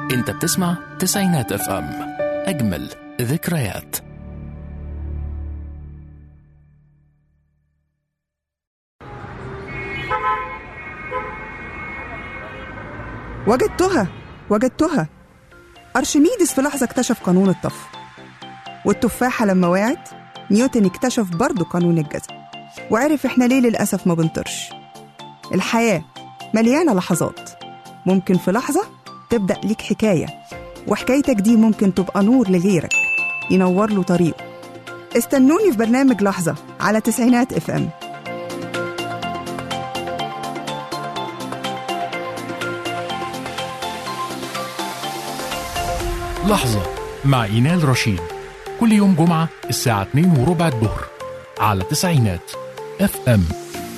انت بتسمع تسعينات اف ام اجمل ذكريات وجدتها وجدتها أرشميدس في لحظة اكتشف قانون الطفو والتفاحة لما وقعت نيوتن اكتشف برضه قانون الجذب وعرف احنا ليه للأسف ما بنطرش الحياة مليانة لحظات ممكن في لحظة تبدأ ليك حكاية وحكايتك دي ممكن تبقى نور لغيرك ينور له طريقه استنوني في برنامج لحظة على تسعينات اف ام لحظة مع إينال رشيد كل يوم جمعة الساعة 2 وربع الظهر على تسعينات اف ام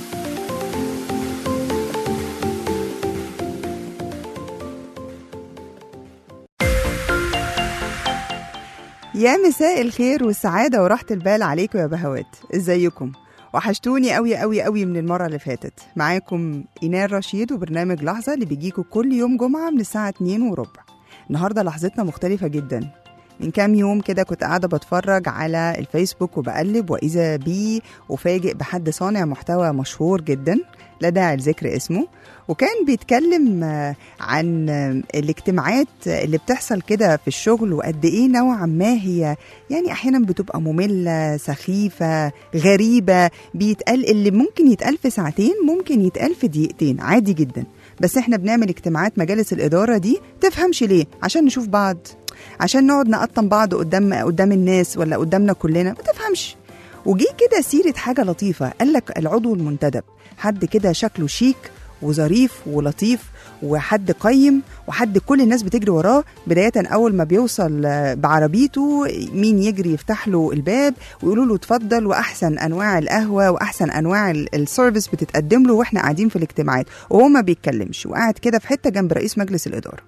يا مساء الخير والسعادة وراحة البال عليكم يا بهوات ازيكم وحشتوني قوي قوي قوي من المرة اللي فاتت معاكم إينال رشيد وبرنامج لحظة اللي بيجيكم كل يوم جمعة من الساعة 2 وربع النهاردة لحظتنا مختلفة جدا من كام يوم كده كنت قاعدة بتفرج على الفيسبوك وبقلب وإذا بي أفاجئ بحد صانع محتوى مشهور جدا لا داعي لذكر اسمه وكان بيتكلم آه، عن آه، الاجتماعات اللي بتحصل كده في الشغل وقد ايه نوعا ما هي يعني احيانا بتبقى ممله سخيفه غريبه بيتقال اللي ممكن يتقال في ساعتين ممكن يتقال في دقيقتين عادي جدا بس احنا بنعمل اجتماعات مجالس الاداره دي تفهمش ليه عشان نشوف بعض عشان نقعد نقطم بعض قدام قدام الناس ولا قدامنا كلنا ما تفهمش وجي كده سيرة حاجة لطيفة قال لك العضو المنتدب حد كده شكله شيك وظريف ولطيف وحد قيم وحد كل الناس بتجري وراه بداية أول ما بيوصل آه، بعربيته مين يجري يفتح له الباب ويقولوا له اتفضل وأحسن أنواع القهوة وأحسن أنواع ال- السيرفيس بتتقدم له وإحنا قاعدين في الاجتماعات وهو ما بيتكلمش وقاعد كده في حتة جنب رئيس مجلس الإدارة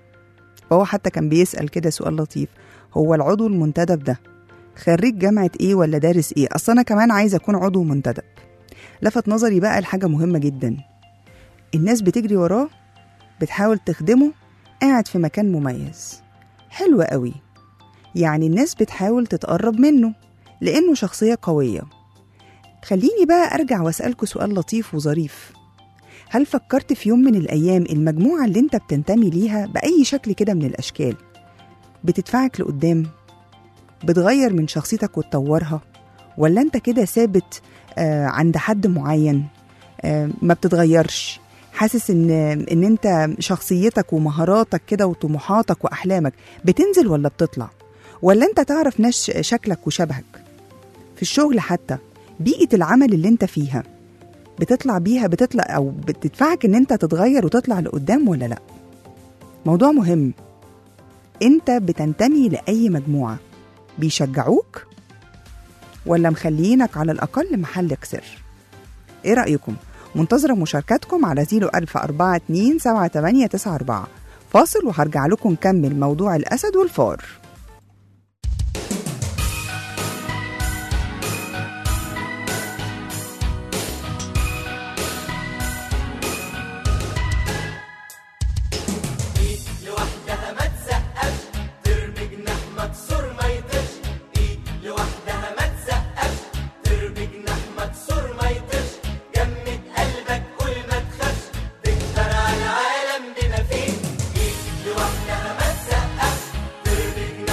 فهو حتى كان بيسأل كده سؤال لطيف هو العضو المنتدب ده خريج جامعة ايه ولا دارس ايه اصل انا كمان عايزة اكون عضو منتدب لفت نظري بقى لحاجة مهمة جدا الناس بتجري وراه بتحاول تخدمه قاعد في مكان مميز حلو قوي يعني الناس بتحاول تتقرب منه لأنه شخصية قوية خليني بقى أرجع وأسألكوا سؤال لطيف وظريف هل فكرت في يوم من الأيام المجموعة اللي أنت بتنتمي ليها بأي شكل كده من الأشكال بتدفعك لقدام بتغير من شخصيتك وتطورها ولا أنت كده ثابت آه عند حد معين آه ما بتتغيرش حاسس ان ان انت شخصيتك ومهاراتك كده وطموحاتك واحلامك بتنزل ولا بتطلع ولا انت تعرف ناس شكلك وشبهك في الشغل حتى بيئة العمل اللي انت فيها بتطلع بيها بتطلع او بتدفعك ان انت تتغير وتطلع لقدام ولا لا موضوع مهم انت بتنتمي لاي مجموعة بيشجعوك ولا مخليينك على الاقل محلك سر ايه رأيكم منتظرة مشاركاتكم على 014278994 فاصل وهرجع لكم نكمل موضوع الأسد والفار لوحدها ما تسقفش ترمي جناح مكسور ما يطيرش ايد لوحدها ما تسقفش ترمي جناح مكسور ما يطيرش جمد قلبك قول ما تخافش تقدر على العالم بما فيه ايد لوحدها ما تسقفش ترمي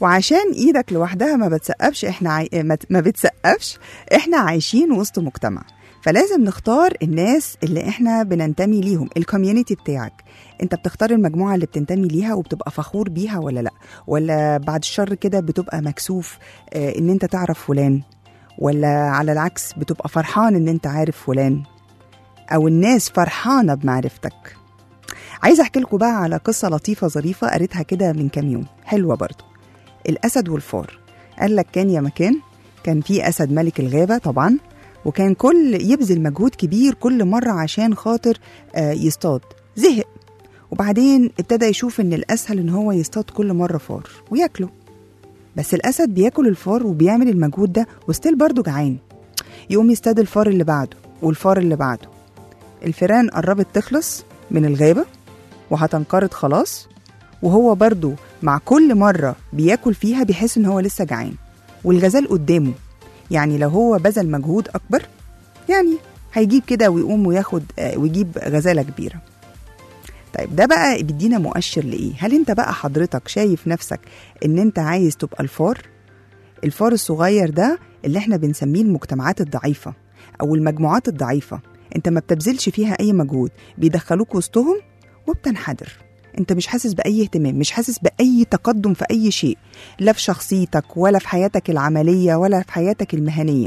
وعشان ايدك لوحدها ما بتسقفش احنا عاي... ما ما بتسقفش احنا عايشين وسط مجتمع فلازم نختار الناس اللي احنا بننتمي ليهم الكوميونتي بتاعك انت بتختار المجموعه اللي بتنتمي ليها وبتبقى فخور بيها ولا لا ولا بعد الشر كده بتبقى مكسوف آه، ان انت تعرف فلان ولا على العكس بتبقى فرحان ان انت عارف فلان او الناس فرحانه بمعرفتك عايزه احكي لكم بقى على قصه لطيفه ظريفه قريتها كده من كام يوم حلوه برضو الاسد والفار قال لك كان يا مكان كان في اسد ملك الغابه طبعا وكان كل يبذل مجهود كبير كل مره عشان خاطر آه، يصطاد زهق وبعدين ابتدى يشوف ان الاسهل ان هو يصطاد كل مره فار وياكله بس الاسد بياكل الفار وبيعمل المجهود ده وستيل برضه جعان يقوم يصطاد الفار اللي بعده والفار اللي بعده الفيران قربت تخلص من الغابه وهتنقرض خلاص وهو برضه مع كل مرة بياكل فيها بيحس إن هو لسه جعان والغزال قدامه يعني لو هو بذل مجهود أكبر يعني هيجيب كده ويقوم وياخد آه، ويجيب غزالة كبيرة طيب ده بقى بيدينا مؤشر لإيه؟ هل أنت بقى حضرتك شايف نفسك إن أنت عايز تبقى الفار؟ الفار الصغير ده اللي احنا بنسميه المجتمعات الضعيفة أو المجموعات الضعيفة أنت ما بتبذلش فيها أي مجهود بيدخلوك وسطهم وبتنحدر انت مش حاسس باي اهتمام مش حاسس باي تقدم في اي شيء لا في شخصيتك ولا في حياتك العمليه ولا في حياتك المهنيه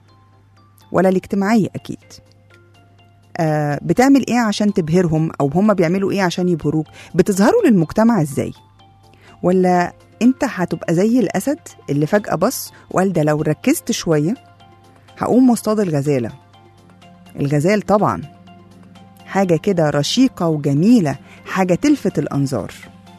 ولا الاجتماعيه اكيد آه بتعمل ايه عشان تبهرهم او هم بيعملوا ايه عشان يبهروك بتظهروا للمجتمع ازاي ولا انت هتبقى زي الاسد اللي فجاه بص وقال ده لو ركزت شويه هقوم واصطاد الغزاله الغزال طبعا حاجه كده رشيقه وجميله حاجه تلفت الانظار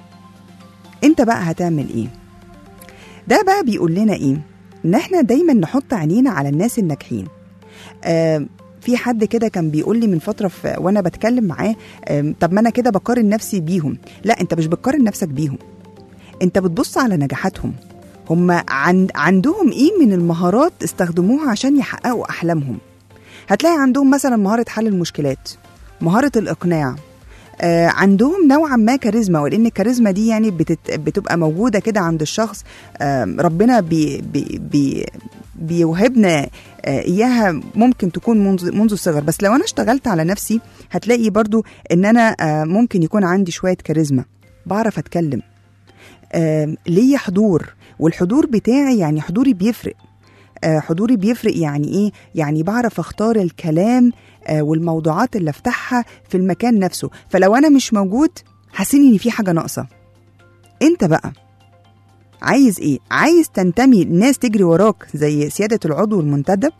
انت بقى هتعمل ايه ده بقى بيقول لنا ايه ان احنا دايما نحط عينينا على الناس الناجحين آه في حد كده كان بيقول لي من فتره في وانا بتكلم معاه آه طب ما انا كده بقارن نفسي بيهم لا انت مش بتقارن نفسك بيهم انت بتبص على نجاحاتهم هم عن عندهم ايه من المهارات استخدموها عشان يحققوا احلامهم هتلاقي عندهم مثلا مهاره حل المشكلات مهاره الاقناع آه، عندهم نوعا ما كاريزما ولان الكاريزما دي يعني بتت... بتبقى موجوده كده عند الشخص آه، ربنا بي... بي... بي... بيوهبنا آه، اياها ممكن تكون منذ منذ الصغر بس لو انا اشتغلت على نفسي هتلاقي برضو ان انا آه، ممكن يكون عندي شويه كاريزما بعرف اتكلم آه، ليا حضور والحضور بتاعي يعني حضوري بيفرق آه، حضوري بيفرق يعني ايه يعني بعرف اختار الكلام آه، والموضوعات اللي افتحها في المكان نفسه فلو انا مش موجود حاسين ان في حاجه ناقصه انت بقى عايز ايه عايز تنتمي الناس تجري وراك زي سياده العضو المنتدب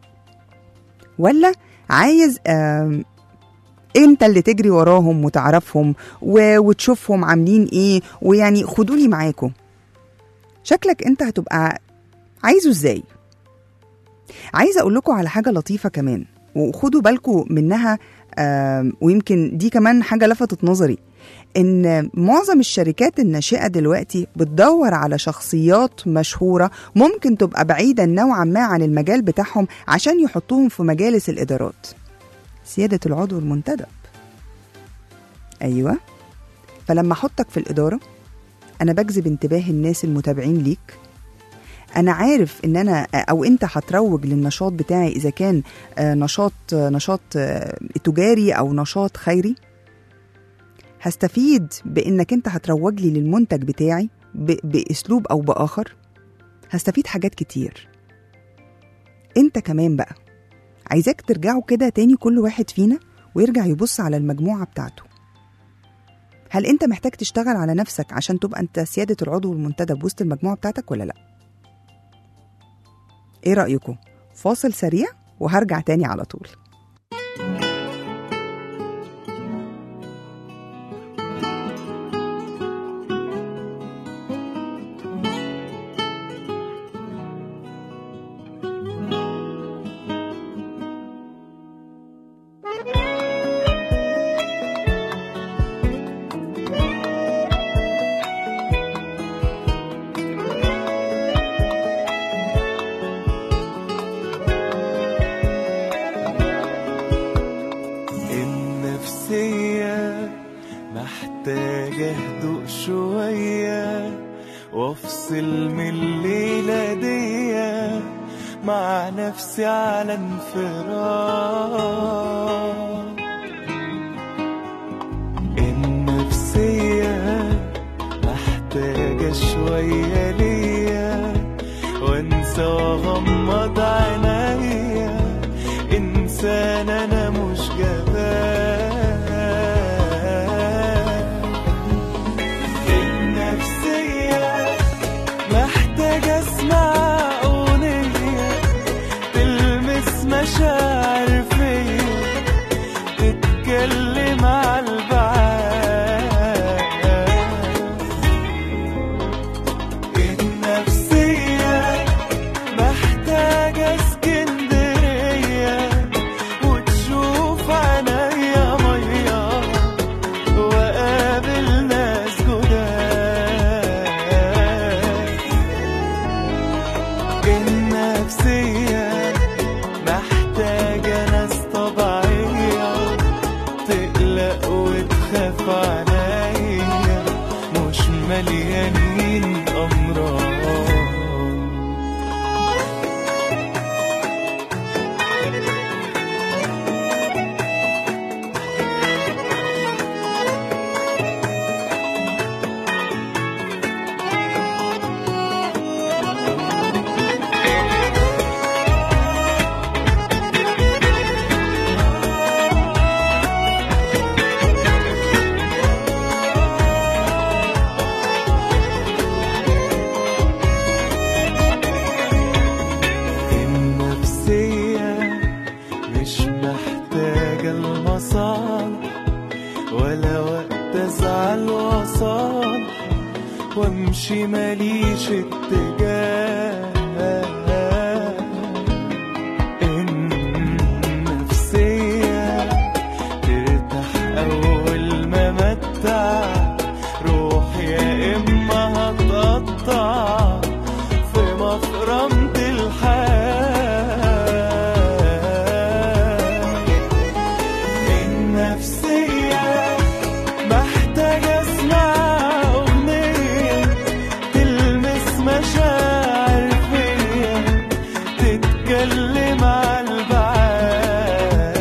ولا عايز آم، انت اللي تجري وراهم وتعرفهم و- وتشوفهم عاملين ايه ويعني خدوني معاكم شكلك انت هتبقى عايزه ازاي عايزه اقول لكم على حاجه لطيفه كمان وخدوا بالكم منها آم، ويمكن دي كمان حاجه لفتت نظري ان معظم الشركات الناشئه دلوقتي بتدور على شخصيات مشهوره ممكن تبقى بعيده نوعا ما عن المجال بتاعهم عشان يحطوهم في مجالس الادارات سياده العضو المنتدب ايوه فلما احطك في الاداره انا بجذب انتباه الناس المتابعين ليك انا عارف ان انا او انت هتروج للنشاط بتاعي اذا كان آه، نشاط آه، نشاط آه، تجاري او نشاط خيري هستفيد بانك انت هتروج لي للمنتج بتاعي ب- باسلوب او باخر هستفيد حاجات كتير انت كمان بقى عايزاك ترجعوا كده تاني كل واحد فينا ويرجع يبص على المجموعه بتاعته هل انت محتاج تشتغل على نفسك عشان تبقى انت سياده العضو المنتدب وسط المجموعه بتاعتك ولا لا ايه رايكم فاصل سريع وهرجع تاني على طول النفسية محتاجة هدوء شوية وافصل من الليلة دي مع نفسي على انفراد النفسية محتاجة شوية ليا وانسى واغمض عينيا انسان انا مش جبان النفسية محتاجة اسمع اغنية تلمس مشاعر فيا تتكلم على البعاد النفسية محتاجة اسكندرية وتشوف عينيا مية وقابل ناس جداد النفسية محتاجة ناس طبيعية تقلق وتخاف عليا مش مليانين أمراض النفسية مش محتاجة المصالح ولا وقت أزعل وأصالح وأمشي ماليش اتجاه النفسية ترتاح أول ما متع روح يا إما هتقطع في مفرمة الحياة النفسية محتاجة اسمع أغنية تلمس مشاعر فيا تتكلم على البعاد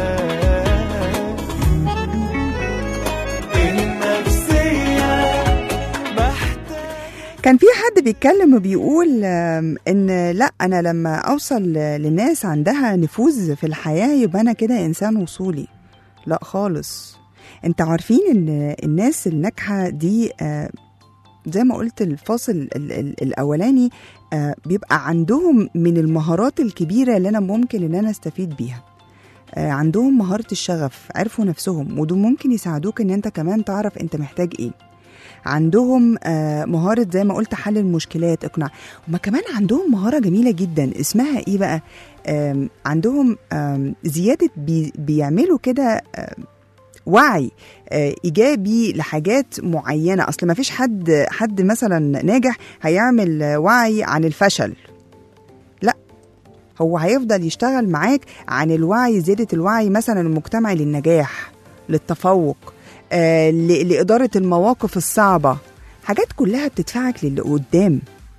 النفسية محتاجة كان في حد بيتكلم وبيقول آم، ان لا انا لما اوصل للناس عندها نفوذ في الحياه يبقى انا كده انسان وصولي لا خالص انت عارفين ان الناس الناجحه دي آه، زي ما قلت الفاصل ال- ال- الاولاني آه، بيبقى عندهم من المهارات الكبيره اللي انا ممكن ان انا استفيد بيها آه، عندهم مهاره الشغف عرفوا نفسهم ودول ممكن يساعدوك ان انت كمان تعرف انت محتاج ايه عندهم آه، مهارة زي ما قلت حل المشكلات اقناع هما كمان عندهم مهارة جميلة جدا اسمها ايه بقى آم، عندهم آم، زيادة بي بيعملوا كده آم، وعي آه، ايجابي لحاجات معينه اصل ما فيش حد حد مثلا ناجح هيعمل آه، وعي عن الفشل لا هو هيفضل يشتغل معاك عن الوعي زياده الوعي مثلا المجتمعي للنجاح للتفوق آه، ل- لاداره المواقف الصعبه حاجات كلها بتدفعك للي قدام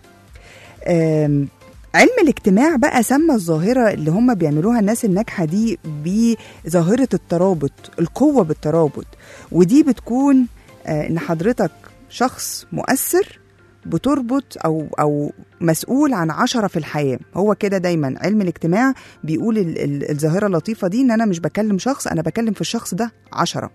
آم، علم الاجتماع بقى سمى الظاهرة اللي هم بيعملوها الناس الناجحة دي بظاهرة الترابط القوة بالترابط ودي بتكون آه، ان حضرتك شخص مؤثر بتربط او او مسؤول عن عشرة في الحياة هو كده دايما علم الاجتماع بيقول ال- ال- الظاهرة اللطيفة دي ان انا مش بكلم شخص انا بكلم في الشخص ده عشرة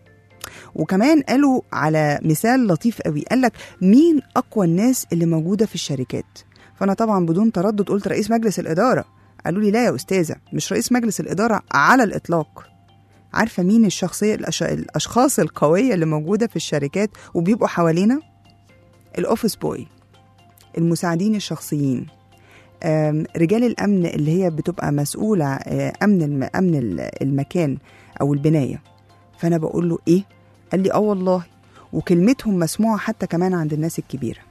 وكمان قالوا على مثال لطيف قوي قال لك مين اقوى الناس اللي موجوده في الشركات فانا طبعا بدون تردد قلت رئيس مجلس الاداره قالوا لي لا يا استاذه مش رئيس مجلس الاداره على الاطلاق عارفه مين الشخصيه الأش... الاشخاص القويه اللي موجوده في الشركات وبيبقوا حوالينا الاوفيس بوي المساعدين الشخصيين آم، رجال الامن اللي هي بتبقى مسؤوله آه، امن الم... امن ال- المكان او البنايه فانا بقول له ايه قال لي اه والله وكلمتهم مسموعه حتى كمان عند الناس الكبيره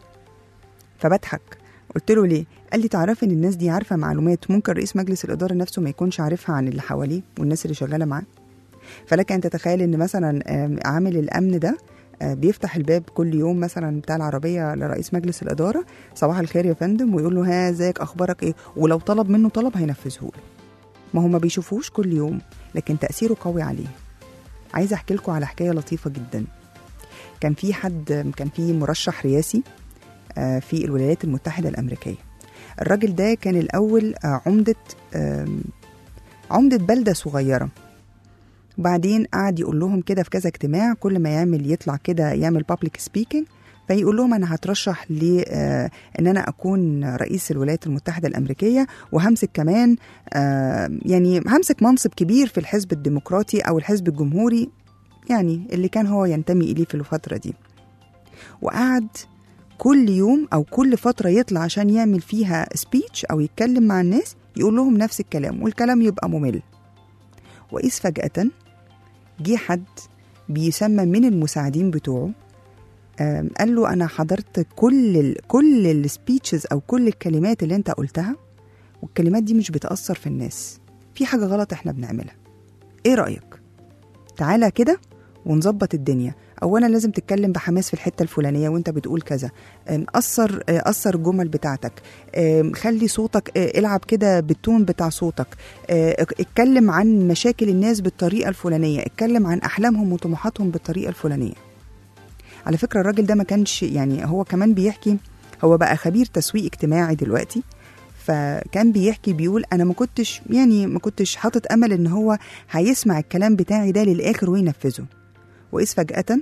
فبضحك قلت له ليه قال لي تعرفي ان الناس دي عارفه معلومات ممكن رئيس مجلس الاداره نفسه ما يكونش عارفها عن اللي حواليه والناس اللي شغاله معاه فلك ان تتخيل ان مثلا آم، عامل الامن ده آه، بيفتح الباب كل يوم مثلا بتاع العربيه لرئيس مجلس الاداره صباح الخير يا فندم ويقول له ها ازيك اخبارك ايه ولو طلب منه طلب هينفذه له ما هو ما بيشوفوش كل يوم لكن تاثيره قوي عليه عايزه احكي لكم على حكايه لطيفه جدا كان في حد كان في مرشح رئاسي آه، في الولايات المتحده الامريكيه الراجل ده كان الاول آه، عمده آم، عمده بلده صغيره وبعدين قعد يقول لهم كده في كذا اجتماع كل ما يعمل يطلع كده يعمل بابليك سبيكينج فيقول لهم انا هترشح ل آه، ان انا اكون رئيس الولايات المتحده الامريكيه وهمسك كمان آه، يعني همسك منصب كبير في الحزب الديمقراطي او الحزب الجمهوري يعني اللي كان هو ينتمي اليه في الفتره دي وقعد كل يوم او كل فتره يطلع عشان يعمل فيها سبيتش او يتكلم مع الناس يقول لهم نفس الكلام والكلام يبقى ممل وإذ فجأة جه حد بيسمى من المساعدين بتوعه آم، قال له أنا حضرت كل ال كل السبيتشز أو كل الكلمات اللي أنت قلتها والكلمات دي مش بتأثر في الناس في حاجة غلط إحنا بنعملها إيه رأيك؟ تعالى كده ونظبط الدنيا اولا لازم تتكلم بحماس في الحته الفلانيه وانت بتقول كذا أم، اثر آه، اثر الجمل بتاعتك أم، خلي صوتك آه، العب كده بالتون بتاع صوتك آه، اتكلم عن مشاكل الناس بالطريقه الفلانيه اتكلم عن احلامهم وطموحاتهم بالطريقه الفلانيه على فكره الراجل ده ما كانش يعني هو كمان بيحكي هو بقى خبير تسويق اجتماعي دلوقتي فكان بيحكي بيقول انا ما كنتش يعني ما كنتش حاطط امل ان هو هيسمع الكلام بتاعي ده للاخر وينفذه واذ فجاه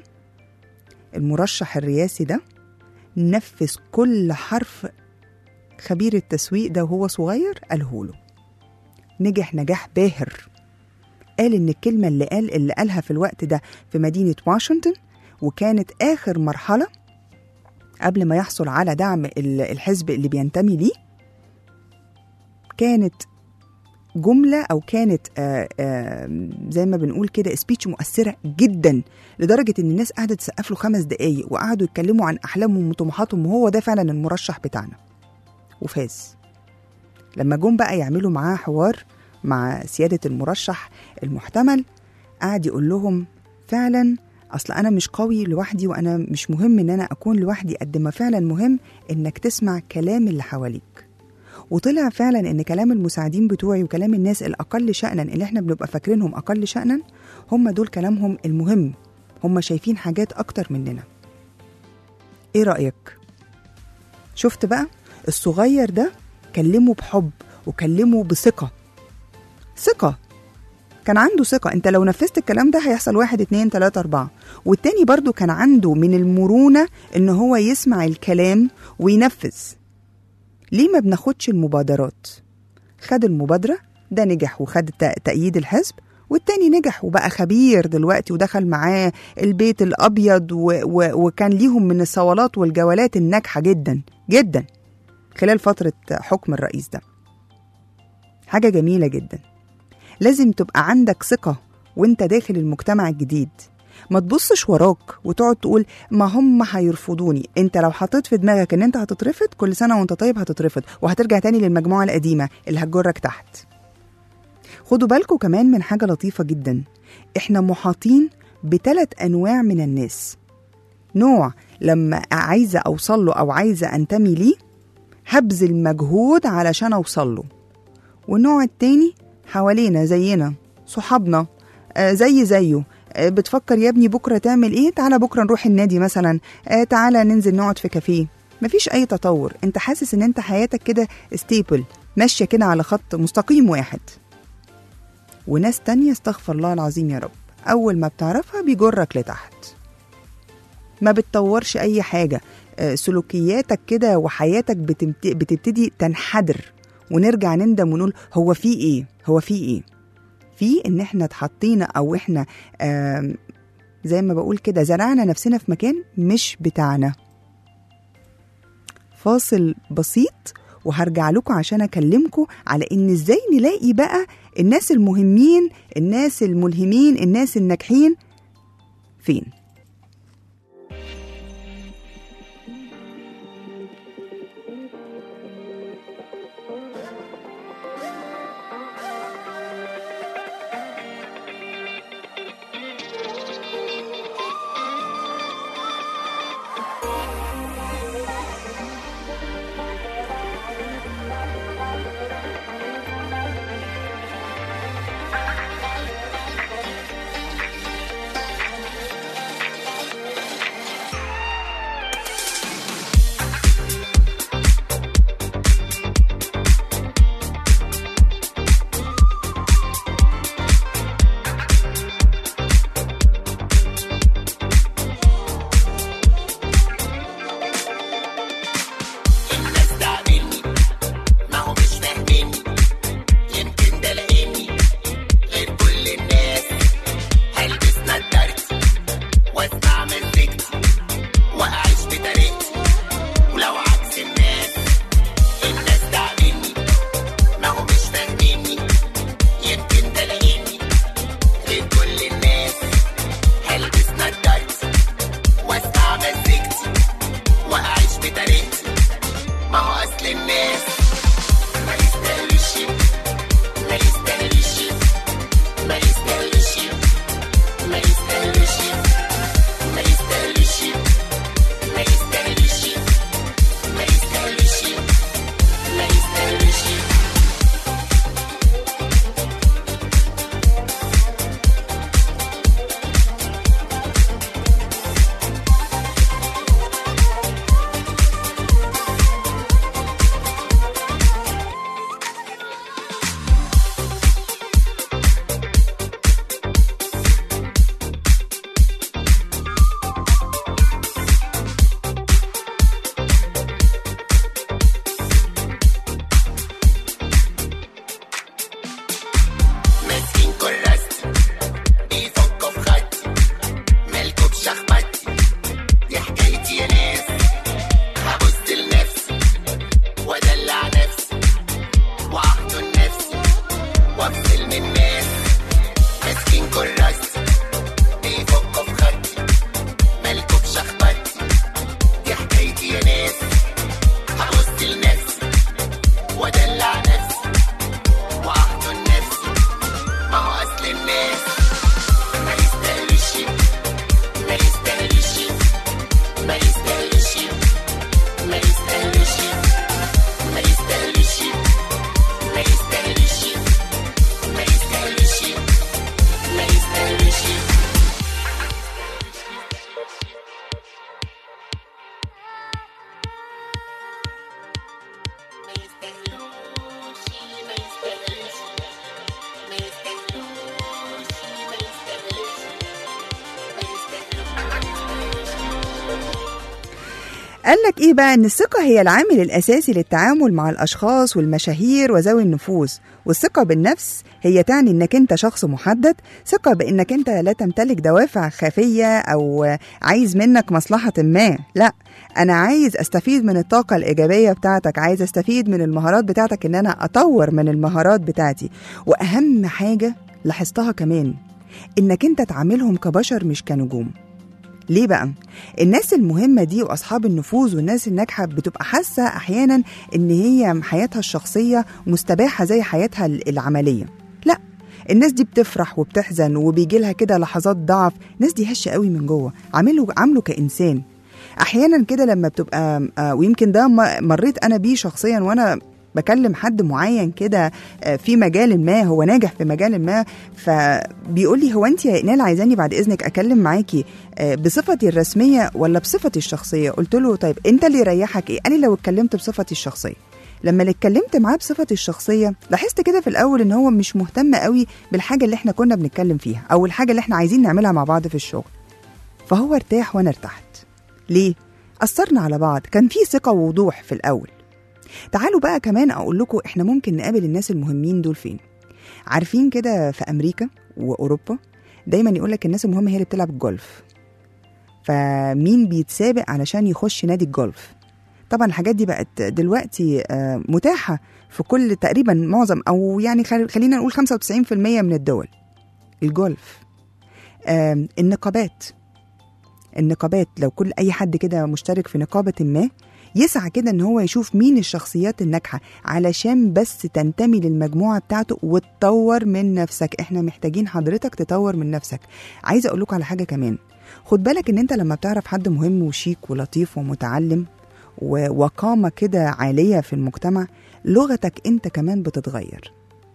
المرشح الرئاسي ده نفذ كل حرف خبير التسويق ده وهو صغير قاله له نجح نجاح باهر قال ان الكلمه اللي قال اللي قالها في الوقت ده في مدينه واشنطن وكانت اخر مرحله قبل ما يحصل على دعم ال- الحزب اللي بينتمي ليه كانت جملة أو كانت آه آه زي ما بنقول كده سبيتش مؤثرة جدا لدرجة إن الناس قعدت تسقف له خمس دقايق وقعدوا يتكلموا عن أحلامهم وطموحاتهم وهو ده فعلا المرشح بتاعنا وفاز لما جم بقى يعملوا معاه حوار مع سيادة المرشح المحتمل قعد يقول لهم فعلا أصل أنا مش قوي لوحدي وأنا مش مهم إن أنا أكون لوحدي قد ما فعلا مهم إنك تسمع كلام اللي حواليك وطلع فعلا ان كلام المساعدين بتوعي وكلام الناس الاقل شانا اللي احنا بنبقى فاكرينهم اقل شانا هم دول كلامهم المهم هم شايفين حاجات اكتر مننا ايه رايك شفت بقى الصغير ده كلمه بحب وكلمه بثقه ثقه كان عنده ثقة انت لو نفذت الكلام ده هيحصل واحد اتنين تلاتة اربعة والتاني برضو كان عنده من المرونة ان هو يسمع الكلام وينفذ ليه ما بناخدش المبادرات خد المبادرة ده نجح وخد تأ- تأييد الحزب والتاني نجح وبقى خبير دلوقتي ودخل معاه البيت الأبيض و و وكان ليهم من الصولات والجولات الناجحة جدا جدا خلال فترة حكم الرئيس ده حاجة جميلة جدا لازم تبقى عندك ثقة وانت داخل المجتمع الجديد ما تبصش وراك وتقعد تقول ما هم هيرفضوني انت لو حطيت في دماغك ان انت هتترفض كل سنه وانت طيب هتترفض وهترجع تاني للمجموعه القديمه اللي هتجرك تحت خدوا بالكم كمان من حاجه لطيفه جدا احنا محاطين بثلاث انواع من الناس نوع لما عايزه اوصل له او عايزه انتمي ليه هبذل مجهود علشان اوصل له والنوع التاني حوالينا زينا صحابنا آه زي زيه آه بتفكر يا ابني بكره تعمل ايه تعالى بكره نروح النادي مثلا آه تعالى ننزل نقعد في كافيه مفيش اي تطور انت حاسس ان انت حياتك كده ستيبل ماشيه كده على خط مستقيم واحد وناس تانية استغفر الله العظيم يا رب اول ما بتعرفها بيجرك لتحت ما بتطورش اي حاجه آه، سلوكياتك كده وحياتك بتمت- بتبتدي تنحدر ونرجع نندم ونقول هو في ايه هو في ايه في ان احنا اتحطينا او احنا آم، زي ما بقول كده زرعنا نفسنا في مكان مش بتاعنا فاصل بسيط وهرجع لكم عشان اكلمكم على ان ازاي نلاقي بقى الناس المهمين الناس الملهمين الناس الناجحين فين قال لك ايه بقى ان الثقة هي العامل الاساسي للتعامل مع الاشخاص والمشاهير وذوي النفوذ والثقة بالنفس هي تعني انك انت شخص محدد ثقة بانك انت لا تمتلك دوافع خفية او عايز منك مصلحة ما لا انا عايز استفيد من الطاقة الايجابية بتاعتك عايز استفيد من المهارات بتاعتك ان انا اطور من المهارات بتاعتي واهم حاجة لاحظتها كمان انك انت تعاملهم كبشر مش كنجوم ليه بقى؟ الناس المهمة دي وأصحاب النفوذ والناس الناجحة بتبقى حاسة أحيانا إن هي حياتها الشخصية مستباحة زي حياتها العملية لا الناس دي بتفرح وبتحزن وبيجي لها كده لحظات ضعف الناس دي هشة قوي من جوه عامله عامله كإنسان احيانا كده لما بتبقى آه، ويمكن ده م- مريت انا بيه شخصيا وانا بكلم حد معين كده آه، في مجال ما هو ناجح في مجال ما فبيقول لي هو انت يا اينال عايزاني بعد اذنك اكلم معاكي آه، بصفتي الرسميه ولا بصفتي الشخصيه قلت له طيب انت اللي يريحك ايه قال لي لو اتكلمت بصفتي الشخصيه لما اللي اتكلمت معاه بصفتي الشخصيه لاحظت كده في الاول ان هو مش مهتم قوي بالحاجه اللي احنا كنا بنتكلم فيها او الحاجه اللي احنا عايزين نعملها مع بعض في الشغل فهو ارتاح وانا ارتحت ليه اثرنا على بعض كان في ثقه ووضوح في الاول تعالوا بقى كمان اقول لكم احنا ممكن نقابل الناس المهمين دول فين عارفين كده في امريكا واوروبا دايما يقول لك الناس المهمه هي اللي بتلعب الجولف فمين بيتسابق علشان يخش نادي الجولف طبعا الحاجات دي بقت دلوقتي آه، متاحه في كل تقريبا معظم او يعني خل- خلينا نقول 95% من الدول الجولف آم، النقابات النقابات لو كل اي حد كده مشترك في نقابه ما يسعى كده ان هو يشوف مين الشخصيات الناجحه علشان بس تنتمي للمجموعه بتاعته وتطور من نفسك احنا محتاجين حضرتك تطور من نفسك عايزه اقول لكم على حاجه كمان خد بالك ان انت لما بتعرف حد مهم وشيك ولطيف ومتعلم و- وقامه كده عاليه في المجتمع لغتك انت كمان بتتغير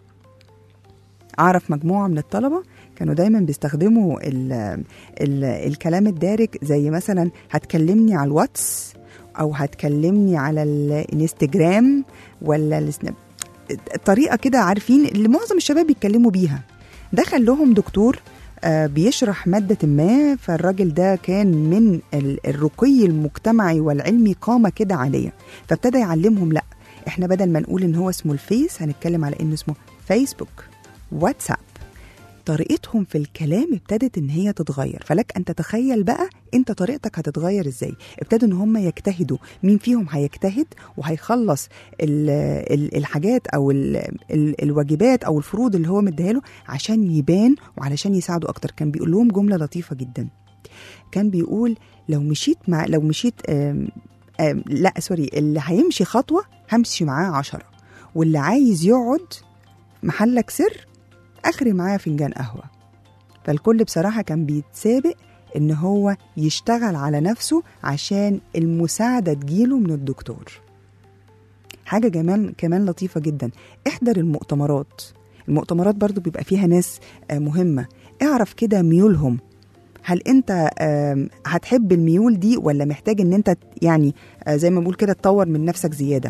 اعرف مجموعه من الطلبه كانوا دايما بيستخدموا ال ال الكلام الدارج زي مثلا هتكلمني على الواتس او هتكلمني على الانستجرام ولا السناب الطريقه كده عارفين اللي معظم الشباب بيتكلموا بيها دخل لهم دكتور آه، بيشرح مادة ما فالراجل ده كان من ال- الرقي المجتمعي والعلمي قامة كده عالية فابتدى يعلمهم لا احنا بدل ما نقول ان هو اسمه الفيس هنتكلم على انه اسمه فيسبوك واتساب طريقتهم في الكلام ابتدت ان هي تتغير فلك ان تتخيل بقى انت طريقتك هتتغير ازاي ابتدوا ان هم يجتهدوا مين فيهم هيجتهد وهيخلص ال ال الحاجات او ال ال الواجبات او الفروض اللي هو مديها له عشان يبان وعلشان يساعده اكتر كان بيقول لهم جمله لطيفه جدا كان بيقول لو مشيت مع لو مشيت آم آم لا سوري اللي هيمشي خطوه همشي معاه عشرة واللي عايز يقعد محلك سر اخري معاه فنجان قهوه فالكل بصراحه كان بيتسابق ان هو يشتغل على نفسه عشان المساعده تجيله من الدكتور حاجه كمان كمان لطيفه جدا احضر المؤتمرات المؤتمرات برضو بيبقى فيها ناس آه، مهمه اعرف كده ميولهم هل انت آم، هتحب الميول دي ولا محتاج ان انت يعني آه، زي ما بقول كده تطور من نفسك زياده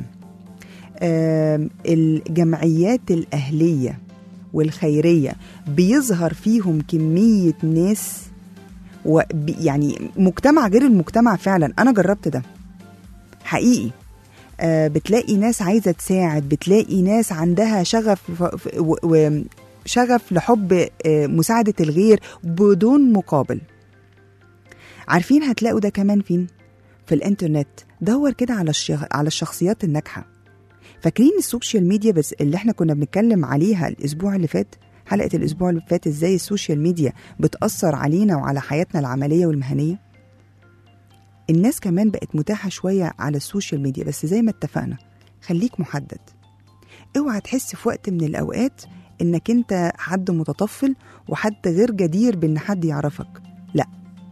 آم، الجمعيات الاهليه والخيريه بيظهر فيهم كميه ناس وب- يعني مجتمع غير المجتمع فعلا انا جربت ده حقيقي آه، بتلاقي ناس عايزه تساعد بتلاقي ناس عندها شغف ف- ف- و- و- شغف لحب آه، مساعده الغير بدون مقابل عارفين هتلاقوا ده كمان فين في الانترنت دور كده على الشخ... على الشخصيات الناجحه فاكرين السوشيال ميديا بس اللي احنا كنا بنتكلم عليها الاسبوع اللي فات حلقه الاسبوع اللي فات ازاي السوشيال ميديا بتاثر علينا وعلى حياتنا العمليه والمهنيه الناس كمان بقت متاحه شويه على السوشيال ميديا بس زي ما اتفقنا خليك محدد اوعى تحس في وقت من الاوقات انك انت حد متطفل وحد غير جدير بان حد يعرفك لا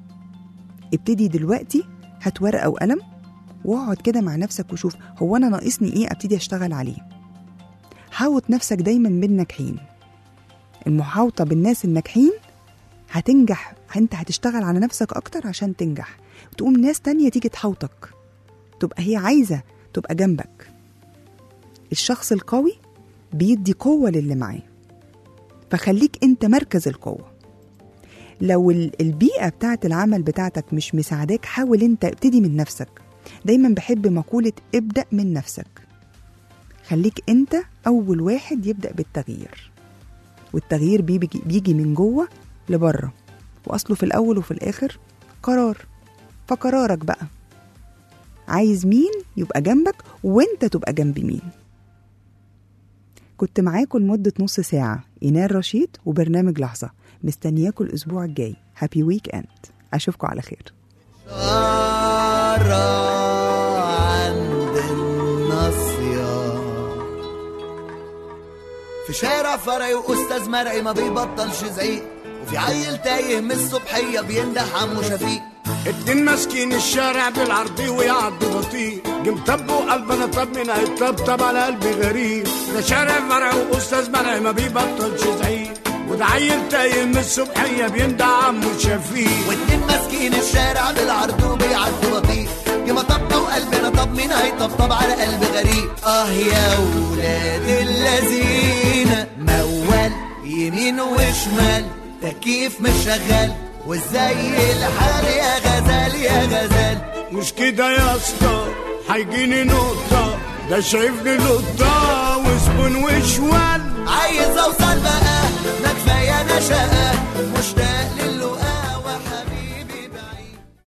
ابتدي دلوقتي هات ورقه وقلم واقعد كده مع نفسك وشوف هو انا ناقصني ايه ابتدي اشتغل عليه حاوط نفسك دايما بالناجحين المحاوطه بالناس الناجحين هتنجح انت هتشتغل على نفسك اكتر عشان تنجح تقوم ناس تانية تيجي تحوطك تبقى هي عايزه تبقى جنبك الشخص القوي بيدي قوه للي معاه فخليك انت مركز القوه لو ال- البيئه بتاعت العمل بتاعتك مش مساعداك حاول انت ابتدي من نفسك دايما بحب مقولة ابدأ من نفسك خليك انت أول واحد يبدأ بالتغيير والتغيير بيجي, بيجي من جوه لبره وأصله في الأول وفي الآخر قرار فقرارك بقى عايز مين يبقى جنبك وانت تبقى جنب مين كنت معاكم لمدة نص ساعة إينار رشيد وبرنامج لحظة مستنياكم الأسبوع الجاي هابي ويك أند أشوفكم على خير مرة عند الناصية في شارع فرعي وأستاذ مرعي ما بيبطلش زعيق وفي عيل تايه من الصبحية بينده عمو شفيق اتنين ماسكين الشارع بالعرضي ويعدوا بطيء جم طبوا قلبنا طب من هيطبطب على قلبي غريب ده شارع فرع واستاذ مرعي ما بيبطلش زعيق وده عيل تايه من الصبحيه بيندع عمو شفيق واتنين ماسكين الشارع بالعرض وبيعدوا بطيء جم طبوا قلبنا طب مين هيطبطب على قلب غريب اه يا ولاد اللذين موال يمين وشمال تكييف مش شغال وازاي الحال يا غزال يا غزال مش كده يا اسطى هيجيني نقطه ده شايفني لقطه وزبون وشوال عايز اوصل بقى ما كفايه انا شقه مشتاق